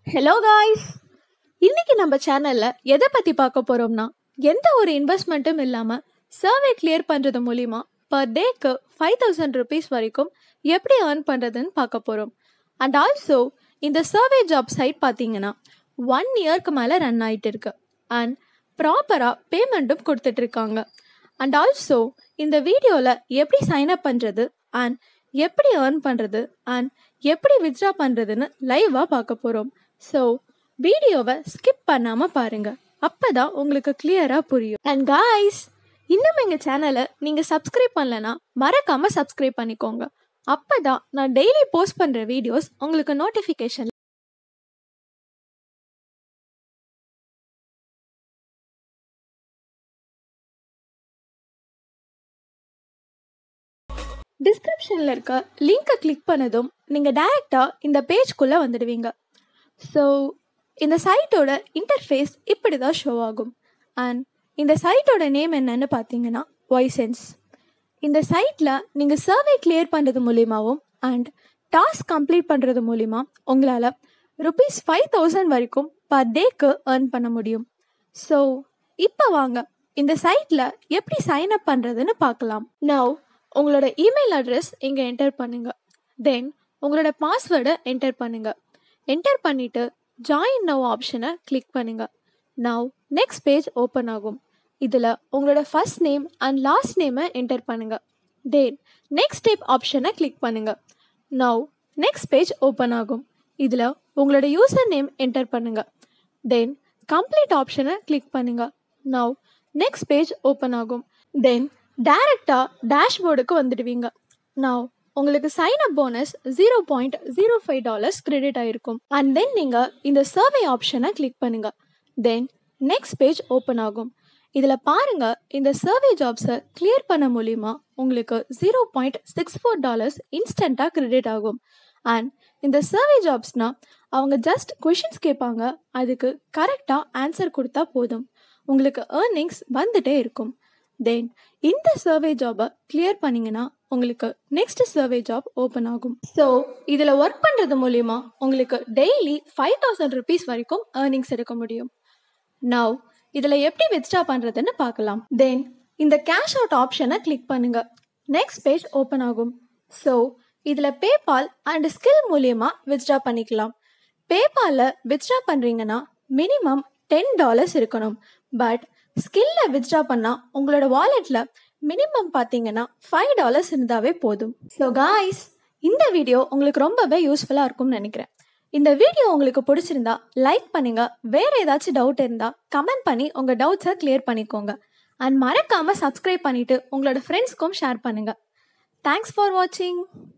hello guys இன்னைக்கு நம்ம சேனல்ல எதை பத்தி பார்க்க போறோம்னா எந்த ஒரு இன்வெஸ்ட்மெண்ட்டும் இல்லாம சர்வே கிளியர் பண்றது மூலியமா பர் டேக்கு ஃபைவ் தௌசண்ட் ருபீஸ் வரைக்கும் எப்படி ஏர்ன் பண்றதுன்னு பார்க்க போறோம் அண்ட் ஆல்சோ இந்த சர்வே ஜாப் சைட் பார்த்தீங்கன்னா ஒன் இயர்க்கு மேலே ரன் ஆயிட்டு இருக்கு அண்ட் ப்ராப்பராக பேமெண்ட்டும் கொடுத்துட்டு இருக்காங்க அண்ட் ஆல்சோ இந்த வீடியோவில் எப்படி சைன் அப் பண்ணுறது அண்ட் எப்படி ஏர்ன் பண்ணுறது அண்ட் எப்படி வித்ட்ரா பண்ணுறதுன்னு லைவாக பார்க்க போகிறோம் ஸோ வீடியோவை ஸ்கிப் பண்ணாமல் பாருங்க அப்போ தான் உங்களுக்கு கிளியராக புரியும் அண்ட் காய்ஸ் இன்னும் எங்கள் சேனலை நீங்கள் சப்ஸ்கிரைப் பண்ணலனா மறக்காமல் சப்ஸ்கிரைப் பண்ணிக்கோங்க அப்போ தான் நான் டெய்லி போஸ்ட் பண்ணுற வீடியோஸ் உங்களுக்கு நோட்டிஃபிகேஷன் டிஸ்கிரிப்ஷனில் இருக்க லிங்கை கிளிக் பண்ணதும் நீங்கள் டைரெக்டாக இந்த பேஜ்குள்ளே வந்துடுவீங்க ஸோ இந்த சைட்டோட இன்டர்ஃபேஸ் இப்படி தான் ஷோ ஆகும் அண்ட் இந்த சைட்டோட நேம் என்னன்னு பார்த்தீங்கன்னா வாய்சென்ஸ் இந்த சைட்டில் நீங்கள் சர்வே கிளியர் பண்ணுறது மூலியமாகவும் அண்ட் டாஸ்க் கம்ப்ளீட் பண்ணுறது மூலிமா உங்களால் ருபீஸ் ஃபைவ் தௌசண்ட் வரைக்கும் பர் டேக்கு ஏர்ன் பண்ண முடியும் ஸோ இப்போ வாங்க இந்த சைட்டில் எப்படி சைன் அப் பண்ணுறதுன்னு பார்க்கலாம் நவ் உங்களோட இமெயில் அட்ரஸ் இங்கே என்டர் பண்ணுங்க தென் உங்களோட பாஸ்வேர்டை என்டர் பண்ணுங்க என்டர் பண்ணிட்டு ஜாயின் நவ் ஆப்ஷனை கிளிக் பண்ணுங்க நவ் நெக்ஸ்ட் பேஜ் ஓப்பன் ஆகும் இதில் உங்களோட ஃபர்ஸ்ட் நேம் அண்ட் லாஸ்ட் நேமை என்டர் பண்ணுங்க தென் நெக்ஸ்ட் ஸ்டெப் ஆப்ஷனை கிளிக் பண்ணுங்க நவ் நெக்ஸ்ட் பேஜ் ஓப்பன் ஆகும் இதில் உங்களோட யூசர் நேம் என்டர் பண்ணுங்க தென் கம்ப்ளீட் ஆப்ஷனை கிளிக் பண்ணுங்க நவ் நெக்ஸ்ட் பேஜ் ஓப்பன் ஆகும் தென் டைரக்டாக டேஷ்போர்டுக்கு வந்துடுவீங்க நவ் உங்களுக்கு sign up bonus zero point zero five dollars credit ஆயிருக்கும் அண்ட் தென் நீங்கள் இந்த சர்வே ஆப்ஷனை கிளிக் பண்ணுங்க தென் நெக்ஸ்ட் பேஜ் ஓப்பன் ஆகும் இதில் பாருங்க இந்த சர்வே ஜாப்ஸை கிளியர் பண்ண மூலியமா உங்களுக்கு zero point six four dollars இன்ஸ்டண்ட்டாக கிரெடிட் ஆகும் அண்ட் இந்த சர்வே ஜாப்ஸ்னால் அவங்க ஜஸ்ட் கொஷின்ஸ் கேட்பாங்க அதுக்கு கரெக்டாக ஆன்சர் கொடுத்தா போதும் உங்களுக்கு ஏர்னிங்ஸ் வந்துட்டே இருக்கும் தென் இந்த சர்வே ஜாபை கிளியர் பண்ணிங்கன்னா உங்களுக்கு நெக்ஸ்ட் சர்வே ஜாப் ஓப்பன் ஆகும் ஸோ இதில் ஒர்க் பண்ணுறது மூலிமா உங்களுக்கு டெய்லி ஃபைவ் தௌசண்ட் ருபீஸ் வரைக்கும் ஏர்னிங்ஸ் எடுக்க முடியும் நவ் இதில் எப்படி வித்ட்ரா பண்ணுறதுன்னு பார்க்கலாம் தென் இந்த கேஷ் அவுட் ஆப்ஷனை கிளிக் பண்ணுங்க நெக்ஸ்ட் பேஜ் ஓப்பன் ஆகும் ஸோ இதில் பேபால் அண்ட் ஸ்கில் மூலியமாக வித்ட்ரா பண்ணிக்கலாம் பேபாலில் வித்ட்ரா பண்ணுறீங்கன்னா மினிமம் டென் டாலர்ஸ் இருக்கணும் பட் ஸ்கில்ல வித்ட்ரா பண்ணால் உங்களோட வாலெட்டில் மினிமம் பார்த்தீங்கன்னா ஃபைவ் டாலர்ஸ் இருந்தாவே போதும் ஸோ காய்ஸ் இந்த வீடியோ உங்களுக்கு ரொம்பவே யூஸ்ஃபுல்லாக இருக்கும்னு நினைக்கிறேன் இந்த வீடியோ உங்களுக்கு பிடிச்சிருந்தா லைக் பண்ணுங்க வேற ஏதாச்சும் டவுட் இருந்தால் கமெண்ட் பண்ணி உங்கள் டவுட்ஸை கிளியர் பண்ணிக்கோங்க அண்ட் மறக்காமல் சப்ஸ்கிரைப் பண்ணிட்டு உங்களோட ஃப்ரெண்ட்ஸ்க்கும் ஷேர் பண்ணுங்க தேங்க்ஸ் ஃபார் வாட்சிங்